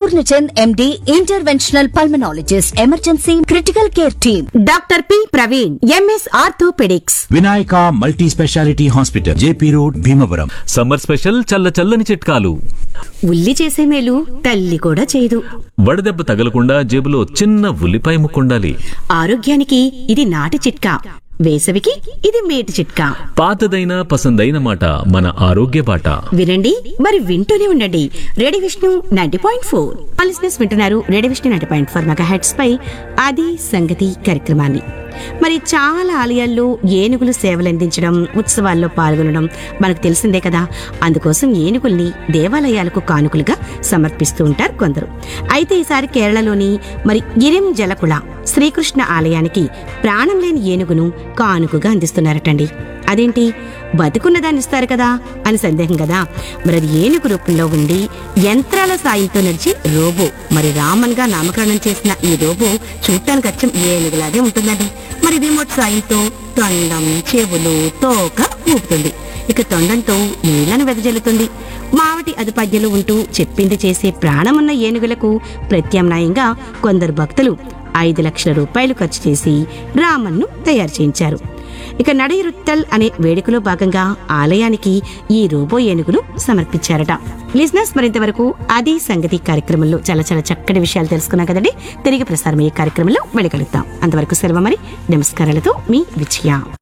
Purnachand MD interventional pulmonologist emergency critical care team doctor P Praveen MS orthopaedics Vinayaka multi speciality hospital JP road Bhimavaram summer special చల్ల చల్లని చిట్కాలు ఉల్లి చేసే మేలు తల్లి కూడా చేయదు వడదెబ్బ తగలకుండా జేబులో చిన్న ఉల్లిపాయ ముక్కుండాలి ఆరోగ్యానికి ఇది నాటి చిట్కా వేసవికి ఇది మేటి చిట్కా పాతదైన పసందైన మాట మన ఆరోగ్య బాట వినండి మరి వింటూనే ఉండండి radio Vishnu ninety point four listeners వింటున్నారు radio Vishnu ninety point four mega heads పై అది సంగతి కార్యక్రమాన్ని మరి చాలా ఆలయాల్లో ఏనుగులు సేవలందించడం ఉత్సవాల్లో పాల్గొనడం మనకు తెలిసిందే కదా అందుకోసం ఏనుగుల్ని దేవాలయాలకు కానుకలుగా సమర్పిస్తూ ఉంటారు కొందరు అయితే ఈసారి కేరళలోని మరి ఇరిం జలకుళ శ్రీకృష్ణ ఆలయానికి ప్రాణం లేని ఏనుగును కానుకగా అందిస్తున్నారటండి అదేంటి బతుకున్న దాన్ని ఇస్తారు కదా అని సందేహం కదా మరి అది ఏనుగు రూపంలో ఉండి యంత్రాల సాయంతో నడిచి రోబో మరి రామన్ గా నామకరణం చేసిన ఈ రోబో చూడటానికి అచ్చం ఏనుగులాగే ఉంటుందండి మరి రిమోట్ సాయంతో తొండం చెవులు తోక ఊపుతుంది ఇక తొండంతో నీళ్లను వెదజల్లుతుంది మావటి అదుపద్యలు ఉంటూ చెప్పింది చేసే ప్రాణమున్న ఏనుగులకు ప్రత్యామ్నాయంగా కొందరు భక్తులు ఐదు లక్షల రూపాయలు ఖర్చు చేసి రామన్ను తయారు చేయించారు ఇక నడయిరుత్తల్ అనే వేడుకలో భాగంగా ఆలయానికి ఈ రోబో ఏనుగును సమర్పించారట లిజినెస్ మరింత వరకు అది సంగతి కార్యక్రమంలో చాలా చాలా చక్కటి విషయాలు తెలుసుకున్నాం కదండి తిరిగి ప్రసారం అయ్యే కార్యక్రమంలో వెళ్ళగలుగుతాం అంతవరకు సెలవు మరి నమస్కారాలతో మీ విజయ